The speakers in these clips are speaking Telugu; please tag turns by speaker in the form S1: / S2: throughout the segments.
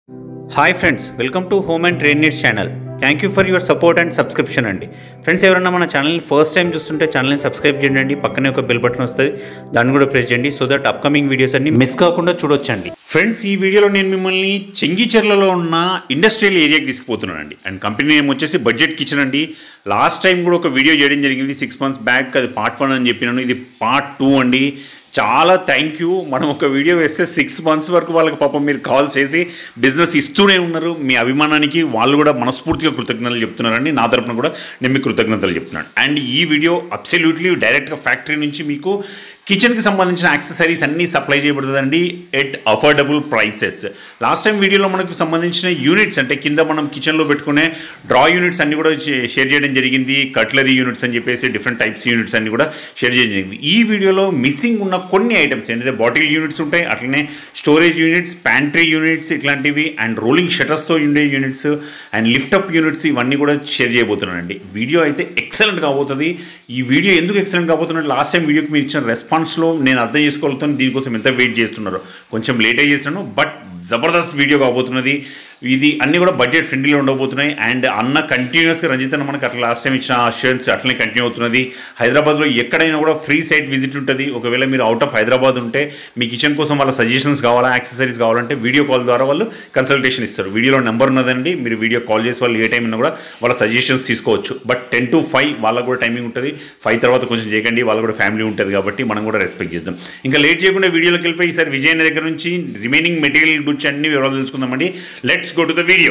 S1: Hi friends welcome to home and train needs channel thank you for your support and subscription అండి ఫ్రెండ్స్ ఎవరైనా మన ఛానల్ని ఫస్ట్ టైం చూస్తుంటే ఛానల్ని సబ్స్క్రైబ్ చేయండి పక్కనే ఒక బెల్ బటన్ వస్తుంది దాన్ని కూడా ప్రెస్ చేయండి సో దట్ అప్కమింగ్ వీడియోస్ అన్ని మిస్ కాకుండా చూడొచ్చండి
S2: ఫ్రెండ్స్ ఈ వీడియోలో నేను మిమ్మల్ని చెంగిచెర్లలో ఉన్న ఇండస్ట్రియల్ ఏరియాకి తీసుకుపోతున్నానండి అండ్ కంపెనీ నేమ్ వచ్చేసి బడ్జెట్ కిచెన్ అండి లాస్ట్ టైం కూడా ఒక వీడియో చేయడం జరిగింది సిక్స్ మంత్స్ బ్యాక్ అది పార్ట్ వన్ అని చెప్పినాను ఇది పార్ట్ టూ అండి చాలా థ్యాంక్ యూ మనం ఒక వీడియో వేస్తే సిక్స్ మంత్స్ వరకు వాళ్ళకి పాపం మీరు కాల్ చేసి బిజినెస్ ఇస్తూనే ఉన్నారు మీ అభిమానానికి వాళ్ళు కూడా మనస్ఫూర్తిగా కృతజ్ఞతలు చెప్తున్నారండి నా తరపున కూడా నేను మీకు కృతజ్ఞతలు చెప్తున్నాను అండ్ ఈ వీడియో అబ్సల్యూట్లీ డైరెక్ట్గా ఫ్యాక్టరీ నుంచి మీకు కిచెన్కి సంబంధించిన యాక్సెసరీస్ అన్నీ సప్లై చేయబడుతుందండి at affordable prices last time వీడియోలో మనకు సంబంధించిన యూనిట్స్ అంటే కింద మనం కిచెన్లో పెట్టుకునే డ్రా యూనిట్స్ అన్ని కూడా షే- షేర్ చేయడం జరిగింది కట్లరీ యూనిట్స్ అని చెప్పేసి డిఫరెంట్ టైప్స్ యూనిట్స్ అన్ని కూడా షేర్ చేయడం జరిగింది ఈ వీడియోలో మిస్సింగ్ ఉన్న కొన్ని ఐటమ్స్ ఏంటంటే బాటిల్ యూనిట్స్ ఉంటాయి అట్లనే స్టోరేజ్ యూనిట్స్ ప్యాంట్రీ యూనిట్స్ ఇట్లాంటివి అండ్ రోలింగ్ షటర్స్తో ఉండే యూనిట్స్ అండ్ లిఫ్టప్ యూనిట్స్ ఇవన్నీ కూడా షేర్ చేయబోతున్నానండి వీడియో అయితే ఎక్సలెంట్ కాబోతుంది ఈ వీడియో ఎందుకు ఎక్సలెంట్ కాబోతున్నట్టు లాస్ట్ టైం వీడియోకి మీరు ఇచ్చిన రెస్పాన్స్లో నేను అర్థం చేసుకోగలుగుతాను దీనికోసం ఎంత వెయిట్ చేస్తున్నారు కొంచెం లేట్ అయ్యి చేస్తున్నాను బట్ జబర్దస్త్ వీడియో కాబోతున్నది ఇది అన్నీ కూడా బడ్జెట్ ఫ్రెండ్లీలో ఉండబోతున్నాయి అండ్ అన్న కంటిన్యూస్గా రంజిత్ అన్న మనకి అట్లా లాస్ట్ టైం ఇచ్చిన అష్యూరెన్స్ అట్లనే కంటిన్యూ అవుతున్నది హైదరాబాద్లో ఎక్కడైనా కూడా ఫ్రీ సైట్ విజిట్ ఉంటుంది ఒకవేళ మీరు అవుట్ ఆఫ్ హైదరాబాద్ ఉంటే మీ కిచెన్ కోసం వాళ్ళ సజెషన్స్ కావాలా యాక్సెసరీస్ కావాలంటే వీడియో కాల్ ద్వారా వాళ్ళు కన్సల్టేషన్ ఇస్తారు వీడియోలో నెంబర్ ఉన్నదండి మీరు వీడియో కాల్ చేసి వాళ్ళు ఏ టైం ఉన్నా కూడా వాళ్ళ సజెషన్స్ తీసుకోవచ్చు బట్ టెన్ టు ఫైవ్ వాళ్ళకు కూడా టైమింగ్ ఉంటుంది ఫైవ్ తర్వాత కొంచెం చేయకండి వాళ్ళకు కూడా ఫ్యామిలీ ఉంటుంది కాబట్టి మనం కూడా రెస్పెక్ట్ చేద్దాం ఇంకా లేట్ చేయకుండా వీడియోలోకి వెళ్ళిపోయి ఈసారి విజయ్ దగ్గర నుంచి రిమైనింగ్ మెటీరియల్ గురించి అన్ని వివరాలు తెలుసుకుందామండి let's go to the video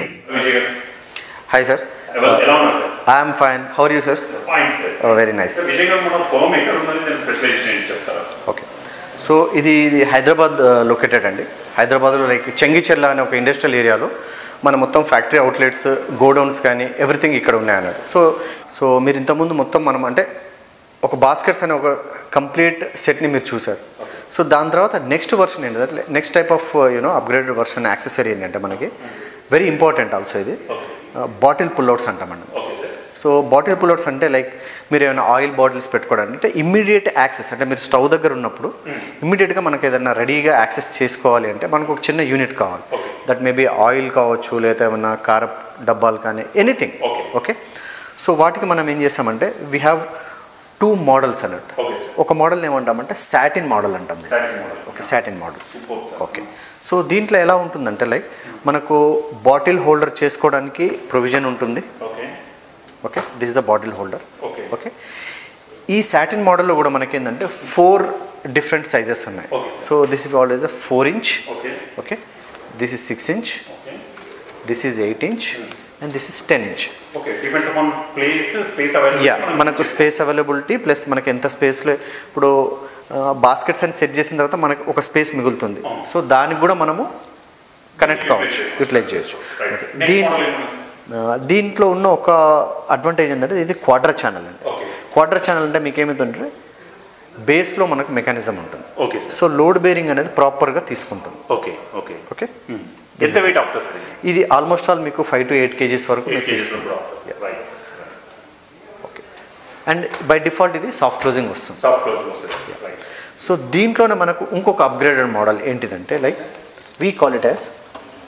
S3: Hi sir,
S2: ఎలా ఉన్నారు sir
S3: I am fine. How are you sir?
S2: Fine sir
S3: Oh, very nice.
S2: Vijay గారు మన ఫోమ్ ఎక్కడ ఉన్నది నేను స్పెషలైజేషన్ ఏంటి చెప్తారా
S3: ఓకే సో ఇది ఇది హైదరాబాద్ లొకేటెడ్ అండి హైదరాబాద్లో లైక్ చెంగిచెర్ల అనే ఒక ఇండస్ట్రియల్ ఏరియాలో మన మొత్తం ఫ్యాక్టరీ అవుట్లెట్స్ గోడౌన్స్ కానీ ఎవ్రీథింగ్ ఇక్కడ ఉన్నాయన్నట్టు సో సో మీరు ఇంతకుముందు మొత్తం మనం అంటే ఒక బాస్కెట్స్ అనే ఒక కంప్లీట్ సెట్ని మీరు చూసారు సో దాని తర్వాత నెక్స్ట్ వర్షన్ ఏంటంటే next type of you know upgraded version accessory ఏంటంటే మనకి వెరీ ఇంపార్టెంట్ ఆల్సో ఇది బాటిల్ పుల్అవుట్స్ అంటామండి
S2: okay sir
S3: so bottle pull outs అంటే లైక్ మీరు ఏమైనా ఆయిల్ బాటిల్స్ పెట్టుకోవడానికి అంటే ఇమ్మీడియట్ యాక్సెస్ అంటే మీరు స్టవ్ దగ్గర ఉన్నప్పుడు ఇమ్మీడియట్గా మనకి ఏదైనా రెడీగా యాక్సెస్ చేసుకోవాలి అంటే మనకు ఒక చిన్న యూనిట్ కావాలి దట్ మేబీ ఆయిల్ కావచ్చు లేదా ఏమైనా కార డబ్బాలు కానీ ఎనీథింగ్
S2: Okay.
S3: ఓకే సో వాటికి మనం ఏం చేస్తామంటే వీ హ్యావ్ టూ మోడల్స్ అన్నట్టు
S2: ఓకే సార్
S3: ఒక మోడల్ ఏమంటామంటే సాటిన్ మోడల్ అంటాం దీన్ని.
S2: Satin model
S3: okay satin model
S2: super
S3: okay so దీంట్లో ఎలా ఉంటుందంటే లైక్ మనకు బాటిల్ హోల్డర్ చేసుకోవడానికి ప్రొవిజన్ ఉంటుంది
S2: okay
S3: okay this is the bottle holder
S2: okay
S3: okay ఈ సాటిన్ మోడల్లో కూడా మనకి ఏంటంటే ఫోర్ డిఫరెంట్ సైజెస్ ఉన్నాయి
S2: Okay, sir.
S3: So this is always four inch
S2: okay
S3: okay this is six inch
S2: okay
S3: this is eight inch and this is ten inch
S2: okay depends upon place space available
S3: ya మనకు స్పేస్ అవైలబిలిటీ ప్లస్ మనకి ఎంత స్పేస్లో ఇప్పుడు బాస్కెట్స్ అని సెట్ చేసిన తర్వాత మనకు ఒక స్పేస్ మిగులుతుంది సో దానికి కూడా మనము కనెక్ట్ కావచ్చు యూటిలైజ్ చేయొచ్చు దీని ఆ, దీంట్లో ఉన్న ఒక అడ్వాంటేజ్ ఏంటంటే ఇది క్వార్టర్ ఛానల్ అండి
S2: ఓకే
S3: క్వార్టర్ ఛానల్ అంటే మీకు ఏమవుతుందంటే బేస్లో మనకు మెకానిజం ఉంటుంది
S2: okay sir
S3: so load bearing అనేది ప్రాపర్గా తీసుకుంటుంది
S2: ఓకే ఓకే
S3: ఓకే
S2: ఎంత వెయిట్ అవుతుంది సార్
S3: ఇది ఆల్మోస్ట్ ఆల్ మీకు ఫైవ్ టు ఎయిట్ కేజీస్ వరకు మీకు తీసుకుంటుంది
S2: right
S3: okay and by default ఇది సాఫ్ట్ క్లోజింగ్ వస్తుంది
S2: సాఫ్ట్ క్లోజ్ వస్తుంది రైట్
S3: సో దీంట్లోనే మనకు ఇంకొక అప్గ్రేడెడ్ మోడల్ ఏంటిదంటే like we call it as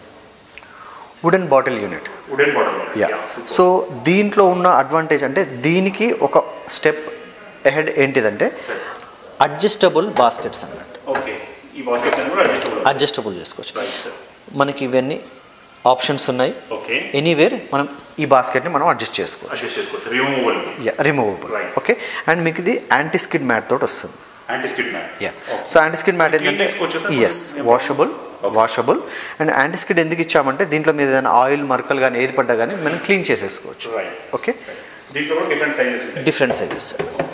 S3: wooden bottle unit
S2: wooden bottle
S3: ya so దీంట్లో ఉన్న అడ్వాంటేజ్ అంటే దీనికి ఒక స్టెప్ అహెడ్ ఏంటిదంటే అడ్జస్టబుల్ బాస్కెట్స్ అన్నట్టు
S2: ఓకే ఈ బాస్కెట్ అని కూడా అడ్జస్టబుల్
S3: అడ్జస్టబుల్ చేసుకోవచ్చు
S2: రైట్ సార్
S3: మనకి ఇవన్నీ ఆప్షన్స్ ఉన్నాయి
S2: ఓకే
S3: ఎనీవేర్ మనం ఈ బాస్కెట్ని మనం అడ్జస్ట్ చేసుకోవచ్చు
S2: అడ్జస్ట్ చేసుకోవచ్చు removable
S3: ya removable
S2: Right.
S3: Okay and మీకు ఇది యాంటీ స్కిడ్ మ్యాట్ తోటి వస్తుంది
S2: anti skid mat
S3: ya so anti skid mat
S2: Clean
S3: ఏంటంటే
S2: చేసుకోవచ్చా sir?
S3: Yes washable washable and anti skid ఎందుకు ఇచ్చామంటే దీంట్లో మీద ఏదైనా ఆయిల్ మరకలు కానీ ఏది పడ్డా కానీ మనం క్లీన్ చేసేసుకోవచ్చు
S2: రైట్
S3: ఓకే
S2: దీంట్లో కూడా డిఫరెంట్ సైజెస్ ఉంటాయి
S3: డిఫరెంట్ సైజెస్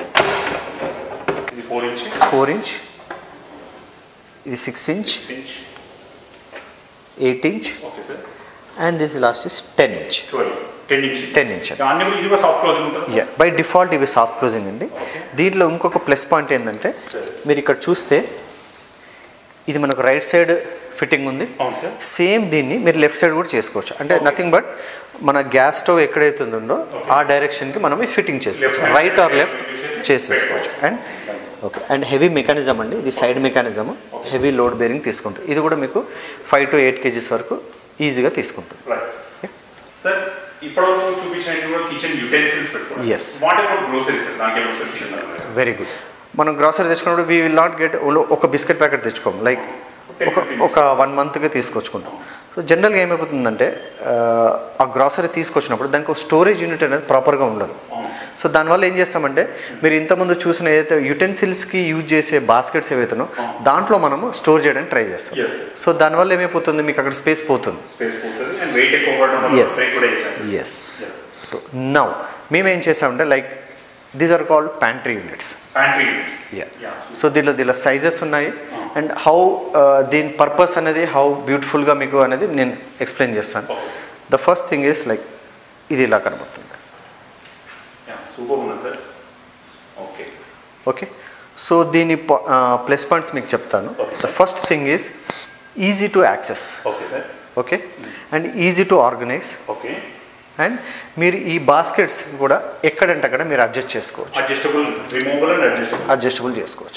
S2: ఇది ఫోర్ ఇంచ్
S3: ఫోర్ ఇంచ్ ఇది six inch
S2: inch
S3: eight inch
S2: okay sir
S3: and this last is ten inch
S2: twelve ten inch
S3: ten inch
S2: అన్ని కూడా ఇది కూడా సాఫ్ట్ క్లోజ్ ఉంటుంది
S3: యా బై డిఫాల్ట్ ఇవి సాఫ్ట్ క్లోజింగ్ అండి దీంట్లో ఇంకొక ప్లస్ పాయింట్ ఏంటంటే మీరు ఇక్కడ చూస్తే ఇది మనకు రైట్ సైడ్ ఫిట్టింగ్ ఉంది
S2: అవును సార్
S3: సేమ్ దీన్ని మీరు లెఫ్ట్ సైడ్ కూడా చేసుకోవచ్చు అంటే నథింగ్ బట్ మన గ్యాస్ స్టవ్ ఎక్కడైతే ఉందో ఆ డైరెక్షన్కి మనం ఇది ఫిట్టింగ్ చేసుకోవచ్చు
S2: Left hand
S3: right or left చేసేసుకోవచ్చు and okay and heavy mechanism అండి ఇది side mechanism heavy load bearing తీసుకుంటుంది ఇది కూడా మీకు ఫైవ్ టు ఎయిట్ కేజీస్ వరకు ఈజీగా తీసుకుంటుంది
S2: రైట్ సార్ ఇప్పటివరకు చూపించిన కూడా కిచెన్ యూటెన్సిల్స్ పెట్టుకోండి
S3: Yes.
S2: What about groceries sir దానికి ఏమైనా సొల్యూషన్
S3: వెరీ గుడ్ మనం గ్రాసరీ తెచ్చుకున్నప్పుడు వీ విల్ నాట్ గెట్ ఒక బిస్కెట్ ప్యాకెట్ తెచ్చుకోము లైక్ ఒక ఒక వన్ మంత్కి తీసుకొచ్చుకుంటాం సో జనరల్గా ఏమైపోతుందంటే ఆ, ఆ గ్రాసరీ తీసుకొచ్చినప్పుడు దానికి ఒక స్టోరేజ్ యూనిట్ అనేది ప్రాపర్గా ఉండదు సో దానివల్ల ఏం చేస్తామంటే మీరు ఇంతకుముందు చూసిన ఏదైతే యుటెన్సిల్స్కి యూజ్ చేసే బాస్కెట్స్ ఏవైతేనో దాంట్లో మనము స్టోర్ చేయడానికి ట్రై చేస్తాం
S2: Yes.
S3: సో దానివల్ల ఏమైపోతుంది మీకు అక్కడ స్పేస్ పోతుంది
S2: స్పేస్ పోతుంది అండ్ వెయిట్ ఎక్కువ పడడం వల్ల
S3: ఎస్
S2: బ్రేక్ కూడా ఇచ్చేస్తుంది
S3: ఎస్ సో నౌ మేమేం చేసామంటే like these are called pantry units
S2: pantry units
S3: ya so దీనిలో దీనిలో సైజెస్ ఉన్నాయి అండ్ హౌ దీని పర్పస్ అనేది హౌ బ్యూటిఫుల్గా మీకు అనేది నేను ఎక్స్ప్లెయిన్ చేస్తాను the first thing is like ఇది ఇలా కనబడుతుంది
S2: సూపర్ ఉన్నది సార్ ఓకే
S3: ఓకే సో దీని ప్లస్ పాయింట్స్ మీకు చెప్తాను
S2: Okay.
S3: The first thing is easy to access
S2: okay sir
S3: okay and easy to organise
S2: okay
S3: and మీరు ఈ బాస్కెట్స్ కూడా ఎక్కడంటే అక్కడ మీరు అడ్జస్ట్ చేసుకోవచ్చు
S2: adjustable removable and adjustable
S3: adjustable చేసుకోవచ్చు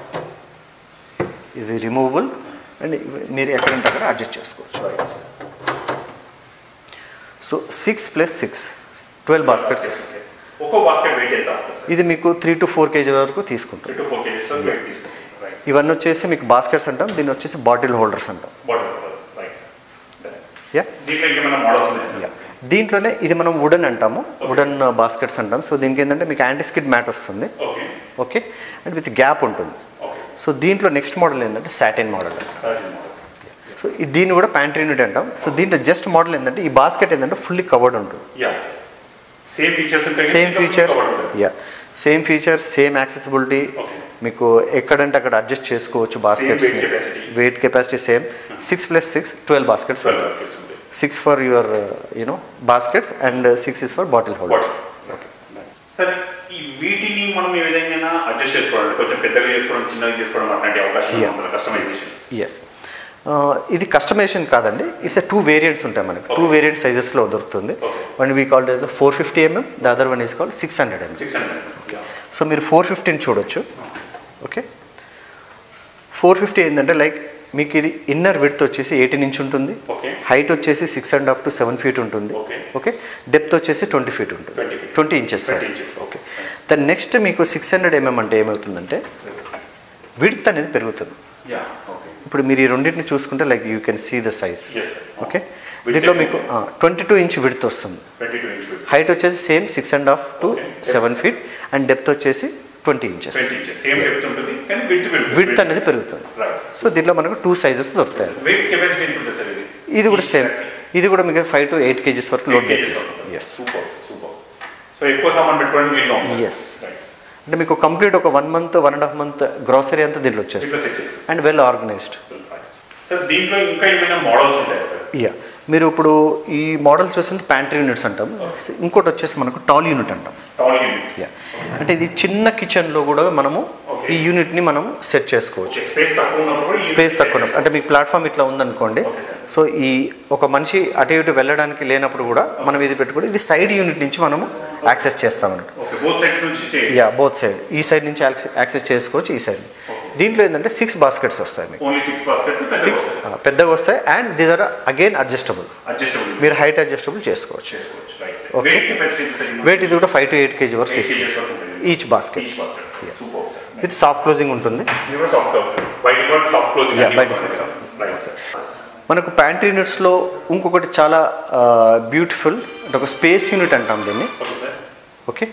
S3: ఇది రిమూవబుల్ అండ్ ఇవి మీరు ఎక్కడంటే అక్కడ అడ్జస్ట్ చేసుకోవచ్చు so six plus six twelve baskets
S2: ఒక్కో బాస్కెట్ వెయిట్ ఎంత సార్
S3: ఇది మీకు త్రీ టు ఫోర్ కేజీ వరకు తీసుకుంటుంది
S2: three to four kgs weight తీసుకుంటాం రైట్
S3: ఇవన్నీ వచ్చేసి మీకు బాస్కెట్స్ అంటాం దీన్ని వచ్చేసి బాటిల్ హోల్డర్స్ అంటాం
S2: బాటిల్ రైట్ సార్
S3: యా
S2: దీంట్లో ఇంకేమైనా మోడల్స్ ఉన్నాయి సార్
S3: యా దీంట్లోనే ఇది మనం వుడన్ అంటాము వుడన్ బాస్కెట్స్ అంటాం సో దీనికి ఏంటంటే మీకు యాంటీస్కిడ్ మ్యాట్ వస్తుంది
S2: okay
S3: okay and with gap ఉంటుంది
S2: ఓకే
S3: సో దీంట్లో నెక్స్ట్ మోడల్ ఏంటంటే satin model
S2: sir model
S3: so ఈ- దీన్ని కూడా ప్యాంట్రీ యూనిట్ అంటాం సో దీంట్లో జస్ట్ మోడల్ ఏంటంటే ఈ బాస్కెట్ ఏంటంటే ఫుల్లీ కవర్డ్ ఉంటుంది
S2: యా సేమ్ ఫీచర్స్ ఉంటాయి
S3: same features ya same features same accessibility
S2: Okay.
S3: మీకు ఎక్కడంటే అక్కడ అడ్జస్ట్ చేసుకోవచ్చు baskets
S2: weight capacity.
S3: Weight capacity same six plus six twelve baskets
S2: twelve baskets ఉంటాయి
S3: six for your you know baskets and six is for bottle holders
S2: sir ఈ వీటిని మనం ఏ విధంగా అడ్జస్ట్ చేసుకోవాలి కొంచెం పెద్దగా చేసుకోవడం చిన్నగా చేసుకోవడం అట్లాంటి అవకాశం
S3: Yeah.
S2: ఉంటుంది కస్టమైజేషన్
S3: ఎస్ ఇది కస్టమైజేషన్ కాదండి ఇట్స్ టూ వేరియంట్స్ ఉంటాయి మనకి టూ వేరియంట్ సైజెస్లో దొరుకుతుంది
S2: Okay.
S3: One we called as four fifty MM the other one is called six hundred MM
S2: six hundred
S3: so మీరు ఫోర్ ఫిఫ్టీని చూడొచ్చు ఓకే ఫోర్ ఫిఫ్టీ ఏంటంటే లైక్ మీకు ఇది ఇన్నర్ విడ్త్ వచ్చేసి ఎయిటీన్ ఇంచ్ ఉంటుంది
S2: Okay.
S3: హైట్ వచ్చేసి six and half to seven feet ఉంటుంది
S2: Okay.
S3: ఓకే డెప్త్ వచ్చేసి ట్వంటీ ఫీట్ ఉంటుంది
S2: 20 feet.
S3: Twenty inches
S2: 20 inches,
S3: okay then next మీకు సిక్స్ హండ్రెడ్ ఎంఎం అంటే ఏమవుతుందంటే విడ్త్ అనేది పెరుగుతుంది
S2: యా ఓకే
S3: ఇప్పుడు మీరు ఈ రెండింటిని చూసుకుంటే like you can see the size
S2: Yes, sir.
S3: Okay
S2: Width
S3: దీంట్లో
S2: ఎంత
S3: మీకు ట్వంటీ టూ ఇంచ్ విడ్త్ వస్తుంది
S2: ట్వంటీ టూ ఇంచ్
S3: హైట్ వచ్చేసి same six and half to
S2: Okay.
S3: Seven feet and depth వచ్చేసి twenty inches
S2: twenty inches same depth ఉంటుంది కానీ విత్
S3: విడ్త్ అనేది పెరుగుతుంది
S2: రైట్
S3: సో దీంట్లో మనకు టూ సైజెస్ దొరుకుతాయి
S2: వెయిట్ కెపాసిటీ ఎంత ఉంటుంది సార్ ఇది
S3: ఇది కూడా సేమ్ ఇది కూడా మీకు ఫైవ్ టు ఎయిట్ కేజీస్ వరకు load yes
S2: super super so ఎక్కువ సామాన్ పెట్టుకోవడానికి వీలుగా ఉంది
S3: Yes. అంటే మీకు కంప్లీట్ ఒక one month one and half month grocery అంతా దీంట్లో వచ్చేస్తుంది
S2: దీంట్లో సెట్ చేసేసి
S3: అండ్ వెల్ ఆర్గనైజ్డ్
S2: సార్ దీంట్లో ఇంకా ఏమైనా మోడల్స్ ఉంటాయా సార్
S3: యా మీరు ఇప్పుడు ఈ మోడల్ చూసింది ప్యాంట్రీ యూనిట్స్ అంటాం ఇంకోటి వచ్చేసి మనకు టాల్ యూనిట్ అంటాం
S2: టాల్ యూనిట్
S3: యా అంటే ఇది చిన్న కిచెన్లో కూడా మనము
S2: Okay.
S3: ఈ యూనిట్ని మనం సెట్ చేసుకోవచ్చు
S2: ఓకే స్పేస్ తక్కువ ఉన్నప్పుడు కూడా ఈ
S3: స్పేస్ తక్కువ ఉన్నప్పుడు. అంటే మీకు ప్లాట్ఫామ్ ఇట్లా ఉందనుకోండి
S2: Okay, sir.
S3: సో ఈ ఒక మనిషి అటు ఇటు వెళ్ళడానికి లేనప్పుడు కూడా మనం ఇది పెట్టుకొని ఇది సైడ్ యూనిట్ నుంచి మనము యాక్సెస్ చేస్తాం అన్నట్టు
S2: ఓకే బోత్ సైడ్స్ నుంచి చేయండి
S3: యా బోత్ సైడ్ ఈ సైడ్ నుంచి యాక్సెస్ యాక్సెస్ చేసుకోవచ్చు ఈ సైడ్ దీంట్లో ఏంటంటే సిక్స్ బాస్కెట్స్ వస్తాయి మీకు
S2: ఓన్లీ సిక్స్ బాస్కెట్స్
S3: సిక్స్ పెద్దగా వస్తాయి and they are again adjustable
S2: adjustable
S3: మీరు హైట్ అడ్జస్టబుల్ చేసుకోవచ్చు
S2: చేసుకోవచ్చు right
S3: Okay.
S2: Weight capacity sir
S3: weight ఇది కూడా ఫైవ్ టు ఎయిట్ కేజీ వరకు
S2: ఎయిట్
S3: తీస్తుంది
S2: కేజీస్ వరకు ఉంటుంది
S3: each basket
S2: each basket super sir
S3: with soft closing ఉంటుంది
S2: ఇది కూడా soft by default soft closing
S3: Yeah, by default
S2: right sir
S3: మనకు ప్యాంట్ యూనిట్స్లో ఇంకొకటి చాలా బ్యూటిఫుల్ అంటే ఒక స్పేస్ యూనిట్ అంటాం దీన్ని
S2: ఓకే సార్
S3: ఓకే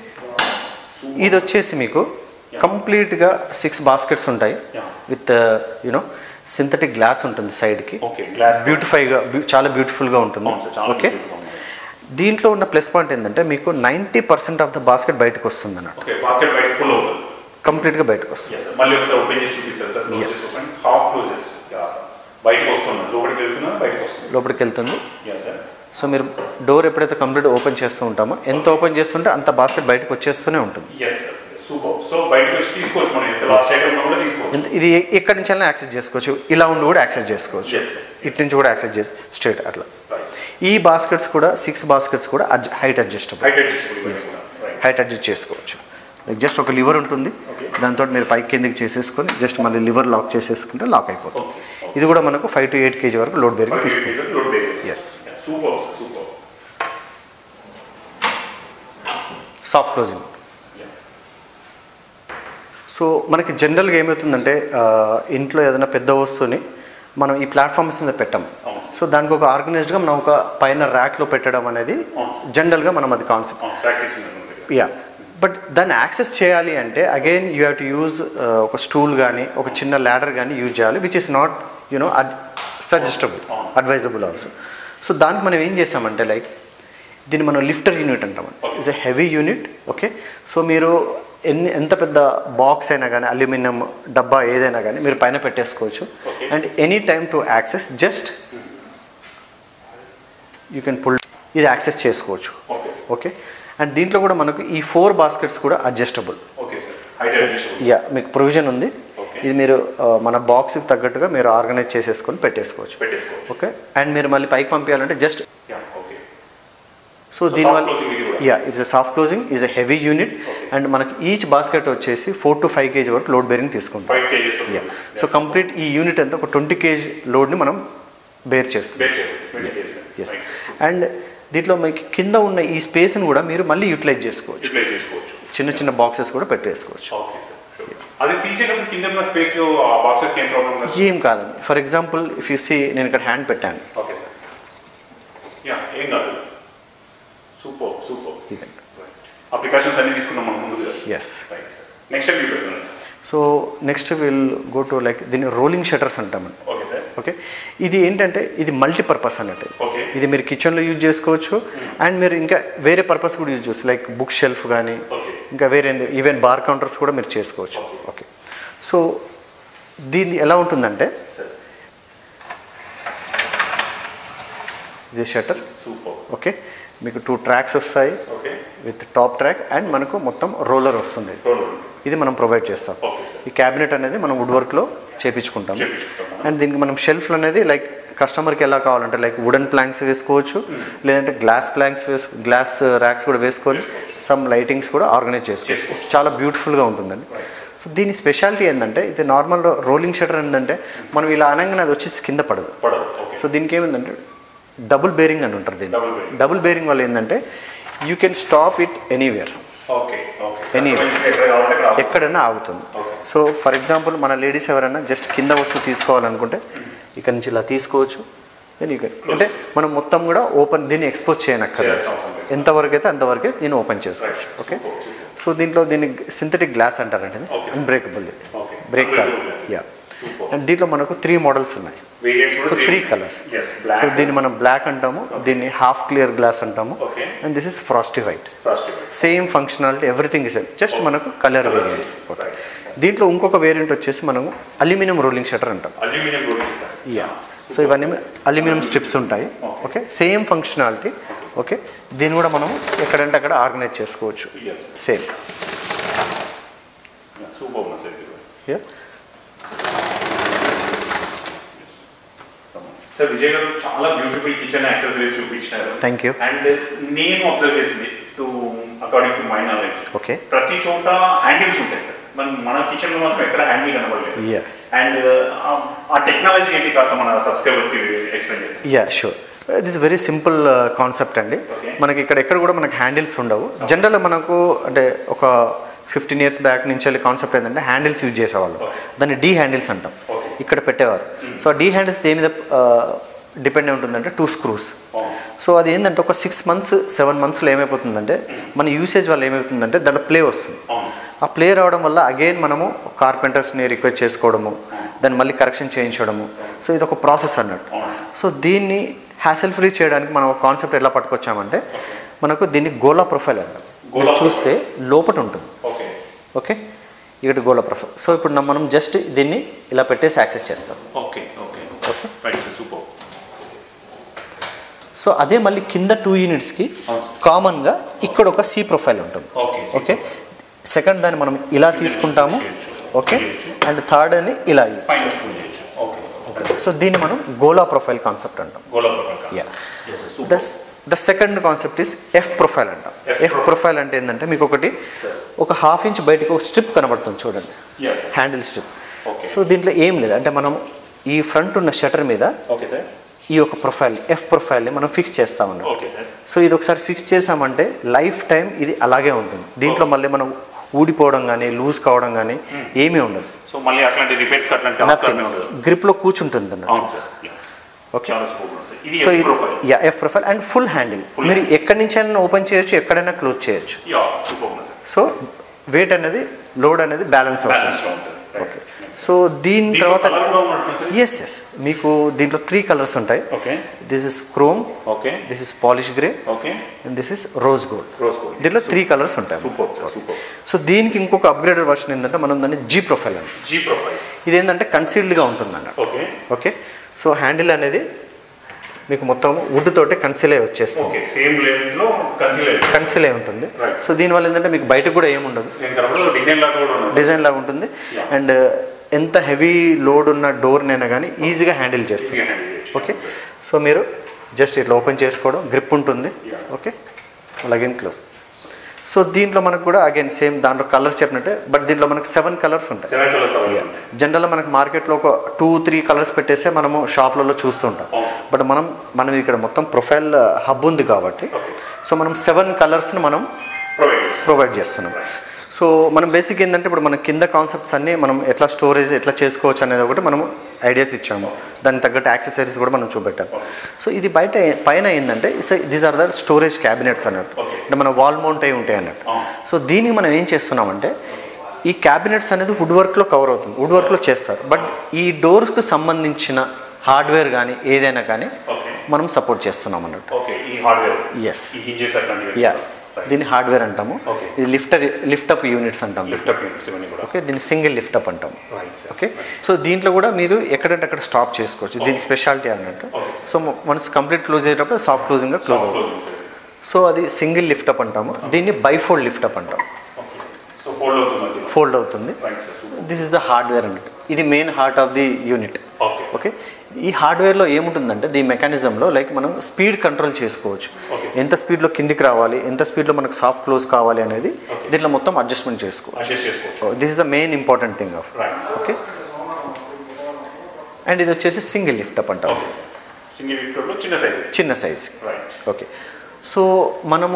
S3: ఇది వచ్చేసి మీకు కంప్లీట్గా సిక్స్ బాస్కెట్స్ ఉంటాయి
S2: Yeah.
S3: With you know synthetic glass ఉంటుంది సైడ్కి
S2: ఓకే గ్లాస్
S3: బ్యూటిఫైగా చాలా బ్యూటిఫుల్గా ఉంటుంది
S2: అవును సార్ చాలా
S3: ఓకే
S2: beautiful గా ఉంది.
S3: దీంట్లో ఉన్న ప్లస్ పాయింట్ ఏంటంటే మీకు ninety percent of the basket బయటకు వస్తుంది అన్నట్టు
S2: ఓకే బాస్కెట్ బయట ఫుల్ అవుతుంది
S3: కంప్లీట్గా బయటకు వస్తుంది
S2: Yes, sir. మళ్ళీ ఒకసారి ఓపెన్ చేసి చూపిస్తారు సార్
S3: Yes.
S2: హాఫ్ క్లోజ్ చేసి బయటకు వస్తున్నారు లోపలికి వెళ్తున్నా బయటకు వస్తుంది
S3: లోపలికి వెళ్తుంది
S2: యా సార్
S3: సో మీరు డోర్ ఎప్పుడైతే కంప్లీట్ ఓపెన్ చేస్తూ ఉంటామో ఎంత ఓపెన్ చేస్తుంటే అంత బాస్కెట్ బయటకు వచ్చేస్తూనే ఉంటుంది
S2: ఎస్ సార్ సూపర్ సో బయటకు వచ్చి తీసుకోవచ్చు మనం ఎంత లాస్ట్ సైకిల్ ఉన్నా కూడా తీసుకోవచ్చు
S3: ఎంత- ఇది ఎక్కడి నుంచి అయినా యాక్సెస్ చేసుకోవచ్చు ఇలా ఉండి కూడా యాక్సెస్ చేసుకోవచ్చు
S2: Yes.
S3: ఇటు నుంచి కూడా యాక్సెస్ చేసి స్ట్రేట్ అట్లా
S2: రైట్
S3: ఈ బాస్కెట్స్ కూడా సిక్స్ బాస్కెట్స్ కూడా height adjustable
S2: height adjustable right
S3: height adjust చేసుకోవచ్చు జస్ట్ ఒక లివర్ ఉంటుంది
S2: Okay.
S3: దాంతో మీరు పైకి కిందకి చేసేసుకొని జస్ట్ మళ్ళీ లివర్ లాక్ చేసేసుకుంటే లాక్ అయిపోతుంది
S2: Okay.
S3: ఇది కూడా మనకు ఫైవ్ టు ఎయిట్ కేజీ వరకు లోడ్ బేరింగ్ తీసుకుంటుంది
S2: load barriers
S3: yes
S2: super super
S3: soft closing so మనకి జనరల్గా ఏమవుతుందంటే ఆ, ఇంట్లో ఏదైనా పెద్ద వస్తువుని మనం ఈ ప్లాట్ఫామ్స్ మీద పెట్టాం
S2: అవును.
S3: సో దానికి ఒక ఆర్గనైజ్డ్గా మనం ఒక పైన ర్యాక్లో పెట్టడం అనేది
S2: అవును.
S3: జనరల్గా మనం అది కాన్సెప్ట్
S2: ప్రాక్టీస్
S3: యా బట్ దాన్ని యాక్సెస్ చేయాలి అంటే again you have to use ఒక స్టూల్ కానీ ఒక చిన్న ల్యాడర్ కానీ యూజ్ చేయాలి which is not you know suggestable advisable also so దానికి మనం ఏం చేసామంటే లైక్ దీన్ని మనం లిఫ్టర్ యూనిట్ అంటాం it's a heavy unit okay so మీరు ఎన్ని ఎంత పెద్ద బాక్స్ అయినా కానీ అల్యూమినియం డబ్బా ఏదైనా కానీ మీరు పైన పెట్టేసుకోవచ్చు
S2: Okay.
S3: And any time to access just you can pull ఇది యాక్సెస్ చేసుకోవచ్చు
S2: ఓకే
S3: ఓకే అండ్ దీంట్లో కూడా మనకు ఈ ఫోర్ బాస్కెట్స్ కూడా adjustable
S2: okay sir height adjust
S3: ya మీకు ప్రొవిజన్ ఉంది
S2: Okay.
S3: ఇది మీరు ఆ, మన బాక్స్కి తగ్గట్టుగా మీరు ఆర్గనైజ్ చేసేసుకొని పెట్టేసుకోవచ్చు
S2: పెట్టేసుకోవచ్చు
S3: ఓకే అండ్ మీరు మళ్ళీ పైకి పంపించాలంటే జస్ట్
S2: యా ఓకే
S3: సో దీనివల్ల
S2: closing ఇది కూడా.
S3: Ya it's soft closing is a heavy unit and మనకి ఈచ్ బాస్కెట్ వచ్చేసి ఫోర్ టు ఫైవ్ కేజీ వరకు లోడ్ బేరింగ్ తీసుకుంటాం
S2: five KGs
S3: ya so complete ఈ యూనిట్ అంతా ఒక ట్వంటీ కేజీ లోడ్ని మనం బేర్ చేస్తాం
S2: బేర్ చేయాలి
S3: ఎస్ అండ్ దీంట్లో మీకు కింద ఉన్న ఈ స్పేస్ని కూడా మీరు మళ్ళీ యూటిలైజ్ చేసుకోవచ్చు
S2: యూటిలైజ్ చేసుకోవచ్చు
S3: చిన్న చిన్న బాక్సెస్ కూడా పెట్టేసుకోవచ్చు
S2: ఓకే సార్ అది తీసేటప్పుడు కింద ఉన్న స్పేస్ ఆ బాక్సెస్ ఏం ప్రాబ్లం లేదు
S3: ఏం కాదండి for example if you see నేను ఇక్కడ హ్యాండ్ పెట్టాను
S2: ఓకే సార్ యా ఏం కాదు సూపర్ సూపర్
S3: ఇదండి
S2: ఆ ప్రికాషన్స్ అన్ని తీసుకున్నాం మనం ముందుగా
S3: yes
S2: right sir next time చూపెడతాను
S3: so next will go to like దీన్ని రోలింగ్ షటర్స్ అంటామండి
S2: ఓకే సార్
S3: ఓకే ఇది ఏంటంటే ఇది మల్టీపర్పస్ అన్నట్టు
S2: ఓకే
S3: ఇది మీరు కిచెన్లో యూజ్ చేసుకోవచ్చు అండ్ మీరు ఇంకా వేరే పర్పస్ కూడా యూజ్ చేయొచ్చు లైక్ బుక్ షెల్ఫ్ కానీ
S2: ఓకే
S3: ఇంకా వేరే ఈవెన్ బార్ కౌంటర్స్ కూడా మీరు చేసుకోవచ్చు ఓకే సో దీన్ని ఎలా ఉంటుందంటే
S2: సార్
S3: ఇది షటర్
S2: సూపర్
S3: ఓకే మీకు టూ ట్రాక్స్ వస్తాయి
S2: okay
S3: with top track and మనకు మొత్తం రోలర్ వస్తుంది
S2: రోల్
S3: ఇది మనం ప్రొవైడ్ చేస్తాం
S2: ఓకే సార్
S3: ఈ క్యాబినెట్ అనేది మనం వుడ్ వర్క్లో చేపించుకుంటాం
S2: చేపించుకుంటాం
S3: అండ్ దీనికి మనం షెల్ఫ్లు అనేది లైక్ కస్టమర్కి ఎలా కావాలంటే లైక్ వుడెన్ ప్లాంక్స్ వేసుకోవచ్చు లేదంటే గ్లాస్ ప్లాంక్స్ వేసు గ్లాస్ ర్యాక్స్ కూడా వేసుకొని సమ్ లైటింగ్స్ కూడా ఆర్గనైజ్ చేసుకోవచ్చు చాలా బ్యూటిఫుల్గా ఉంటుందండి సో దీని స్పెషాలిటీ ఏంటంటే ఇది నార్మల్ రోలింగ్ షటర్ ఏంటంటే మనం ఇలా అనగానే అది వచ్చేసి కింద పడదు
S2: పడదు ఓకే
S3: సో దీనికి ఏమిందంటే డబుల్ బేరింగ్ అని ఉంటుంది దీన్ని
S2: Double bearing.
S3: డబుల్ బేరింగ్ వల్ల ఏంటంటే you can stop it anywhere
S2: okay okay
S3: Any-
S2: ఎక్కడ కావాలంటే అక్కడ ఆపు.
S3: ఎక్కడైనా ఆగుతుంది
S2: Okay.
S3: సో ఫర్ ఎగ్జాంపుల్ మన లేడీస్ ఎవరైనా జస్ట్ కింద వస్తువు తీసుకోవాలనుకుంటే ఇక్కడ నుంచి ఇలా తీసుకోవచ్చు Then you can- అంటే మనం మొత్తం కూడా ఓపెన్ దీన్ని ఎక్స్పోజ్ చేయనక్కర్లేదు
S2: చేయాల్సిన అవసరం లేదు.
S3: ఎంతవరకు అయితే అంతవరకే దీన్ని ఓపెన్ చేసుకోవచ్చు
S2: Right.
S3: ఓకే
S2: Super,
S3: సో దీంట్లో దీన్ని సింథటిక్ గ్లాస్ అంటారండి
S2: Okay.
S3: అన్బ్రేకబుల్ ఇది
S2: Okay.
S3: బ్రేక్ కాదు
S2: Unbreakable glass.
S3: Ya
S2: Super.
S3: And దీంట్లో మనకు త్రీ మోడల్స్ ఉన్నాయి
S2: Variants కూడా
S3: so three
S2: three-
S3: colours
S2: Yes,
S3: సో
S2: black.
S3: దీన్ని మనం బ్లాక్ అంటాము దీన్ని హాఫ్ క్లియర్ గ్లాస్ అంటాము
S2: Okay.
S3: And this is frosty white
S2: Frosty.
S3: Same functionality everything is just మనకు కలర్ వేరియంట్ ఓకే దీంట్లో ఇంకొక వేరియంట్ వచ్చేసి మనము అల్యూమినియం రోలింగ్ షటర్ అంటాం
S2: అల్యూమినియం రోలింగ్
S3: యా సో ఇవన్నీ అల్యూమినియం స్ట్రిప్స్ ఉంటాయి ఓకే సేమ్ ఫంక్షనాలిటీ ఓకే దీన్ని కూడా మనం ఎక్కడంటే అక్కడ ఆర్గనైజ్ చేసుకోవచ్చు
S2: Yes.
S3: సేమ్
S2: సూపర్ ఉన్నా సార్ ఇది కూడా.
S3: యా
S2: సార్ విజయ్ గారు చాలా బ్యూటిఫుల్ కిచెన్ యాక్సెసరీస్ చూపించినారు
S3: Thank you.
S2: అండ్ నేను అబ్జర్వ్ చేసింది to according to my knowledge
S3: Okay.
S2: ప్రతి చోట హ్యాండిల్స్ ఉంటాయి సార్ మన మన కిచెన్ లో మాత్రం ఎక్కడ హ్యాండిల్ కనబడలేదు
S3: Yeah.
S2: అండ్ ఆ టెక్నాలజీ ఏంటి కాస్త మన సబ్స్క్రైబర్స్ కి ఎక్స్ప్లెయిన్ చేస్తారు
S3: ya sure this very simple concept అండి
S2: Okay.
S3: మనకి ఇక్కడ ఎక్కడ కూడా మనకి హ్యాండిల్స్ ఉండవు జనరల్ మనకు అంటే ఒక ఫిఫ్టీన్ ఇయర్స్ బ్యాక్ నుంచి వెళ్ళి కాన్సెప్ట్ ఏంటంటే హ్యాండిల్స్ యూజ్ చేసేవాళ్ళు దాన్ని డీ హ్యాండిల్స్ అంటాం
S2: Okay.
S3: ఇక్కడ పెట్టేవారు సో ఆ డీ హ్యాండిల్స్ దేని మీద డిపెండ్ అయి ఉంటుందంటే టూ స్క్రూస్
S2: Oh.
S3: సో అది ఏంటంటే ఒక సిక్స్ మంత్స్ సెవెన్ మంత్స్లో ఏమైపోతుందంటే మన యూసేజ్ వల్ల ఏమైపోతుందంటే దాంట్లో ప్లే వస్తుంది
S2: అవును
S3: ఆ ప్లే రావడం వల్ల అగైన్ మనము కార్పెంటర్స్ని రిక్వెస్ట్ చేసుకోవడము దాన్ని మళ్ళీ కరెక్షన్ చేయించడము సో ఇది ఒక ప్రాసెస్ అన్నట్టు సో దీన్ని హ్యాసల్ ఫ్రీ చేయడానికి మనం ఒక కాన్సెప్ట్ ఎలా పట్టుకొచ్చామంటే మనకు దీన్ని గోలా ప్రొఫైల్ అంటాం మీరు
S2: గోలా
S3: చూస్తే లోపట ఉంటుంది
S2: ఓకే
S3: ఓకే ఇక్కడ గోలా ప్రొఫైల్ సో ఇప్పుడు న- మనం జస్ట్ దీన్ని ఇలా పెట్టేసి యాక్సెస్ చేస్తాం
S2: okay okay
S3: okay
S2: right super
S3: so అదే మళ్ళీ కింద టూ యూనిట్స్కి
S2: అవును.
S3: కామన్గా ఇక్కడ ఒక సి ప్రొఫైల్ ఉంటుంది
S2: ఓకే
S3: ఓకే సెకండ్ దాన్ని మనం ఇలా తీసుకుంటాము
S2: చేయొచ్చు.
S3: ఓకే
S2: చేయొచ్చు.
S3: అండ్ థర్డ్ అని ఇలా
S2: పైన చేయొచ్చు ఓకే ఓకే
S3: సో దీన్ని మనం గోలా ప్రొఫైల్ కాన్సెప్ట్ అంటాం
S2: గోలా ప్రకారం
S3: ya
S2: Yes, sir.
S3: The the second concept is F profile అంటాం
S2: F
S3: ఎఫ్ ప్రొఫైల్ అంటే ఏంటంటే మీకు ఒకటి ఒక హాఫ్ ఇంచ్ బయటకు ఒక స్ట్రిప్ కనబడుతుంది చూడండి
S2: Yes, sir.
S3: Handle strip
S2: Okay.
S3: So దీంట్లో ఏం లేదు అంటే మనం ఈ ఫ్రంట్ ఉన్న షటర్ మీద
S2: ఓకే సార్
S3: ఈ యొక్క ప్రొఫైల్ ఎఫ్ ప్రొఫైల్ని మనం ఫిక్స్ చేస్తామన్నమాట
S2: ఓకే సార్
S3: సో ఇది ఒకసారి ఫిక్స్ చేసామంటే లైఫ్ టైం ఇది అలాగే ఉంటుంది దీంట్లో మళ్ళీ మనం ఊడిపోవడం కానీ లూజ్ కావడం కానీ ఏమీ ఉండదు
S2: సో మళ్ళీ అట్లాంటి రిపేర్స్ అట్లాంటి
S3: నథింగ్
S2: అవసరమే ఉండదు
S3: గ్రిప్లో కూర్చుంటుంది అన్నట్టు
S2: అవును సార్
S3: ఓకే
S2: చాలా సూపర్ సార్ ఇది
S3: సో
S2: ఎఫ్
S3: ఇది
S2: profile
S3: ya F profile and full handle మీరు ఎక్కడి నుంచి అయినా ఓపెన్ చేయొచ్చు ఎక్కడైనా క్లోజ్ చేయొచ్చు
S2: ya super sir
S3: so weight అనేది లోడ్ అనేది బ్యాలెన్స్ అవుతుంది
S2: బ్యాలెన్స్ ఉంటుంది
S3: ఓకే సో దీని
S2: దీంట్లో
S3: తర్వాత
S2: కలర్ కూడా ఉన్నట్టు సార్
S3: ఎస్ ఎస్ మీకు దీంట్లో త్రీ కలర్స్ ఉంటాయి
S2: okay
S3: this is chrome
S2: okay
S3: this is polish grey
S2: okay
S3: and this is rose gold
S2: rose gold
S3: దీంట్లో త్రీ కలర్స్ ఉంటాయి
S2: సూపర్ సార్ సూపర్
S3: సో దీనికి ఇంకొక అప్గ్రేడెడ్ వర్షన్ ఏంటంటే మనం దాన్ని జీ ప్రొఫైల్ అని
S2: జీ ప్రొఫైల్
S3: ఇది ఏంటంటే కన్సీల్డ్గా ఉంటుంది అన్నట్టు
S2: ఓకే
S3: ఓకే సో హ్యాండిల్ అనేది మీకు మొత్తం వుడ్ తోటి కన్సీల్ అయి వచ్చేస్తుంది
S2: ఓకే సేమ్ లెవెల్లో కన్సిలర్
S3: కన్సీల్ అయి ఉంటుంది
S2: Right.
S3: సో దీనివల్ల ఏంటంటే మీకు బయట కూడా ఏముండదు
S2: నేను తర్వాత డిజైన్ లాగా కూడా ఉన్నది
S3: డిజైన్ లాగా ఉంటుంది అండ్ ఎంత హెవీ లోడ్ ఉన్న డోర్నైనా కానీ ఈజీగా హ్యాండిల్ చేస్తుంది
S2: ఈజీగా హ్యాండిల్ చేయొచ్చు
S3: ఓకే సో మీరు జస్ట్ ఇట్లా ఓపెన్ చేసుకోవడం గ్రిప్ ఉంటుంది ఓకే అగైన్ క్లోజ్ సో దీంట్లో మనకు కూడా అగైన్ సేమ్ దాంట్లో కలర్స్ చెప్పినట్టే బట్ దీంట్లో మనకు సెవెన్ కలర్స్ ఉంటాయి
S2: సెవెన్ కలర్స్ అవైలబుల్
S3: జనరల్గా మనకు మార్కెట్లో ఒక టూ త్రీ కలర్స్ పెట్టేసే మనము షాప్లలో చూస్తుంటాం
S2: అవును.
S3: బట్ మనం మనం ఇక్కడ మొత్తం ప్రొఫైల్ హబ్ ఉంది కాబట్టి
S2: Okay.
S3: సో మనం సెవెన్ కలర్స్ని మనం
S2: ప్రొవైడ్ చేస్తాం
S3: ప్రొవైడ్ చేస్తున్నాం సో మనం బేసిక్ ఏంటంటే ఇప్పుడు మన కింద కాన్సెప్ట్స్ అన్నీ మనం ఎట్లా స్టోరేజ్ ఎట్లా చేసుకోవచ్చు అనేది ఒకటి మనం ఐడియాస్ ఇచ్చాము దానికి తగ్గట్టు యాక్సెసరీస్ కూడా మనం చూపెట్టాము సో ఇది బయట పైన ఏంటంటే these are the storage cabinets అన్నట్టు
S2: Okay.
S3: అంటే మన వాల్ మౌంట్ అయి ఉంటాయి అన్నట్టు
S2: అవును.
S3: సో దీనికి మనం ఏం చేస్తున్నామంటే ఈ క్యాబినెట్స్ అనేది వుడ్ వర్క్లో కవర్ అవుతుంది వుడ్ వర్క్లో చేస్తారు బట్ ఈ డోర్స్కి సంబంధించిన హార్డ్వేర్ కానీ ఏదైనా కానీ
S2: ఓకే
S3: మనం సపోర్ట్ చేస్తున్నాం అన్నట్టు
S2: ఓకే ఈ హార్డ్వేర్
S3: Yes.
S2: ఈ హింజెస్ అట్లాంటివి
S3: యా దీన్ని హార్డ్వేర్ అంటాము
S2: Okay.
S3: ఇది లిఫ్టర్ లిఫ్టప్ యూనిట్స్ అంటాం
S2: లిఫ్ట్ అప్ యూనిట్స్ ఇవన్నీ కూడా
S3: ఓకే దీన్ని సింగిల్ లిఫ్టప్ అంటాం
S2: రైట్ సార్
S3: ఓకే సో దీంట్లో కూడా మీరు ఎక్కడంటే అక్కడ స్టాప్ చేసుకోవచ్చు దీని స్పెషాలిటీ అన్నట్టు
S2: Okay.
S3: So once complete close అయ్యేటప్పుడు సాఫ్ట్ క్లోజింగ్గా క్లోజ్ అవుతుంది సో అది సింగిల్ లిఫ్టప్ అంటాము దీన్ని బైఫోల్డ్ లిఫ్టప్ అంటాం
S2: ఓకే సో ఫోల్డ్ అవుతుంది అది
S3: ఫోల్డ్ అవుతుంది
S2: right sir super
S3: this is the hardware అన్నట్టు ఇది main heart of the unit
S2: okay
S3: okay ఈ హార్డ్వేర్లో ఏముంటుందంటే దీని మెకానిజంలో లైక్ మనం స్పీడ్ కంట్రోల్ చేసుకోవచ్చు
S2: Okay.
S3: ఎంత స్పీడ్లో కిందికి రావాలి ఎంత స్పీడ్లో మనకు సాఫ్ట్ క్లోజ్ కావాలి అనేది దీంట్లో మొత్తం అడ్జస్ట్మెంట్ చేసుకోవచ్చు
S2: అడ్జస్ట్ చేసుకోవచ్చు
S3: this is the main important thing of
S2: right
S3: okay and ఇది వచ్చేసి సింగిల్ లిఫ్ట్ అప్ అంటాం
S2: ఓకే సింగిల్ లిఫ్ట్లో చిన్న సైజ్
S3: చిన్న సైజ్
S2: రైట్
S3: ఓకే సో మనము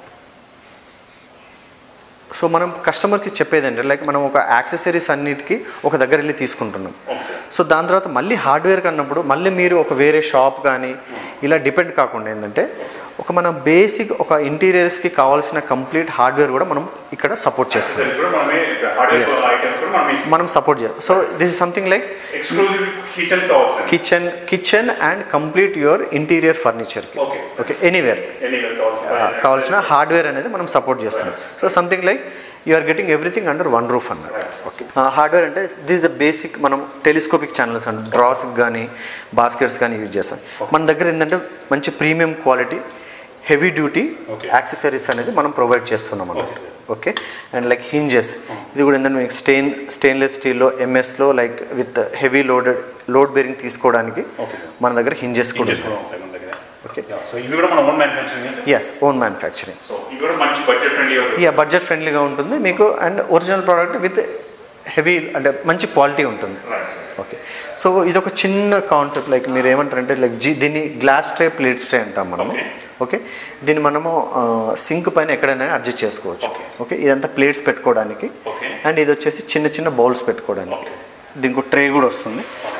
S3: సో మనం కస్టమర్కి చెప్పేది అంటే లైక్ మనం ఒక యాక్సెసరీస్ అన్నిటికీ ఒక దగ్గర వెళ్ళి తీసుకుంటున్నాం
S2: ఓకే
S3: సో దాని తర్వాత మళ్ళీ హార్డ్వేర్ కన్నప్పుడు మళ్ళీ మీరు ఒక వేరే షాప్ కానీ ఇలా డిపెండ్ కాకుండా ఏంటంటే ఒక మన బేసిక్ ఒక ఇంటీరియర్స్కి కావాల్సిన కంప్లీట్ హార్డ్వేర్ కూడా మనం ఇక్కడ సపోర్ట్ చేస్తున్నాం
S2: కూడా మనమే హార్డ్వేర్
S3: Yes.
S2: ఐటమ్స్ కూడా మనం
S3: మనం సపోర్ట్ చేస్తాం so this is something like
S2: exclusive kitchen కావాల్సింది
S3: kitchen kitchen and complete your interior ఫర్నిచర్కి
S2: ఓకే
S3: ఓకే ఎనీవేర్
S2: ఎనీవేర్ కావాల్సిన
S3: కావాల్సిన హార్డ్వేర్ అనేది మనం సపోర్ట్ చేస్తున్నాం so something like you are getting everything under one roof అన్నట్టు ఓకే హార్డ్వేర్ అంటే దిస్ ద బేసిక్ మనం టెలిస్కోపిక్ ఛానల్స్ అండ్ డ్రాస్కి కానీ బాస్కెట్స్ కానీ యూజ్ చేస్తాం మన దగ్గర ఏంటంటే మంచి premium quality heavy duty
S2: Okay.
S3: Accessories అనేది మనం ప్రొవైడ్ చేస్తున్నాం
S2: Okay,
S3: అన్నమాట ఓకే అండ్ లైక్ హింజెస్ ఇది కూడా ఏంటంటే మీకు స్టెయిన్ స్టెయిన్లెస్ స్టీల్లో ఎంఎస్లో like with heavy loaded load bearing తీసుకోవడానికి
S2: Okay, sir.
S3: మన దగ్గర హింజెస్ కూడా
S2: ఇంజెస్
S3: ఉన్నాయి
S2: కూడా ఉంటాయి మన దగ్గర
S3: ఓకే
S2: సో ఇవి కూడా మన own manufacturing
S3: yes own manufacturing
S2: so ఇవి కూడా మంచి బడ్జెట్ ఫ్రెండ్లీ
S3: యా బడ్జెట్ ఫ్రెండ్లీగా ఉంటుంది మీకు and original product with heavy అంటే మంచి క్వాలిటీ ఉంటుంది
S2: రైట్ సార్
S3: ఓకే సో ఇది ఒక చిన్న కాన్సెప్ట్ లైక్ మీరు ఏమంటారంటే లైక్ జీ దీన్ని గ్లాస్ ట్రే ప్లేట్ ట్రే అంటాం మనము
S2: Okay.
S3: ఓకే దీన్ని మనము సింక్ పైన ఎక్కడైనా అడ్జస్ట్ చేసుకోవచ్చు ఓకే ఇదంతా ప్లేట్స్ పెట్టుకోవడానికి
S2: Okay.
S3: అండ్ ఇది వచ్చేసి చిన్న చిన్న బౌల్స్ పెట్టుకోవడానికి
S2: Okay.
S3: దీనికి ట్రే కూడా వస్తుంది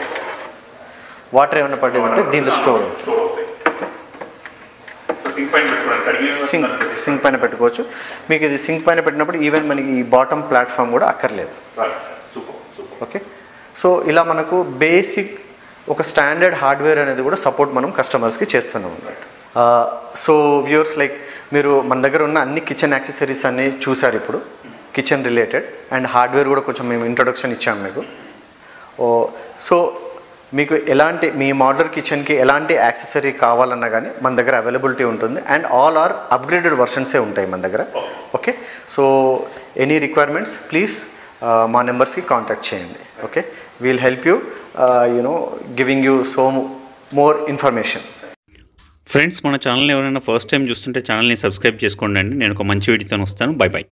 S3: వాటర్ ఏమైనా పడేదంటే దీంట్లో స్టోర్
S2: స్టోర్ అవుతాయి సో సింక్ పైన పెట్టుకోవడానికి కడిగి
S3: సింక్ సింక్ పైన పెట్టుకోవచ్చు మీకు ఇది సింక్ పైన పెట్టినప్పుడు ఈవెన్ మనకి ఈ బాటమ్ ప్లాట్ఫామ్ కూడా అక్కర్లేదు
S2: right sir super super
S3: okay so ఇలా మనకు బేసిక్ ఒక స్టాండర్డ్ హార్డ్వేర్ అనేది కూడా సపోర్ట్ మనం కస్టమర్స్కి చేస్తున్నాం సో వ్యూర్స్ లైక్ మీరు మన దగ్గర ఉన్న అన్ని కిచెన్ యాక్సెసరీస్ అన్నీ చూసారు ఇప్పుడు కిచెన్ రిలేటెడ్ అండ్ హార్డ్వేర్ కూడా కొంచెం మేము ఇంట్రొడక్షన్ ఇచ్చాము మీకు ఓ సో మీకు ఎలాంటి మీ మోడలర్ కిచెన్కి ఎలాంటి యాక్సెసరీ కావాలన్నా కానీ మన దగ్గర అవైలబిలిటీ ఉంటుంది అండ్ ఆల్ ఆర్ అప్గ్రేడెడ్ వర్షన్సే ఉంటాయి మన దగ్గర okay so any requirements please మా నెంబర్స్కి కాంటాక్ట్ చేయండి okay we'll help you you know giving you so more information
S1: friends మన ఛానల్ని ఎవరైనా ఫస్ట్ టైం చూస్తుంటే ఛానల్ని సబ్స్క్రైబ్ చేసుకోండి అండి నేను ఒక మంచి వీడియోతో వస్తాను బై బై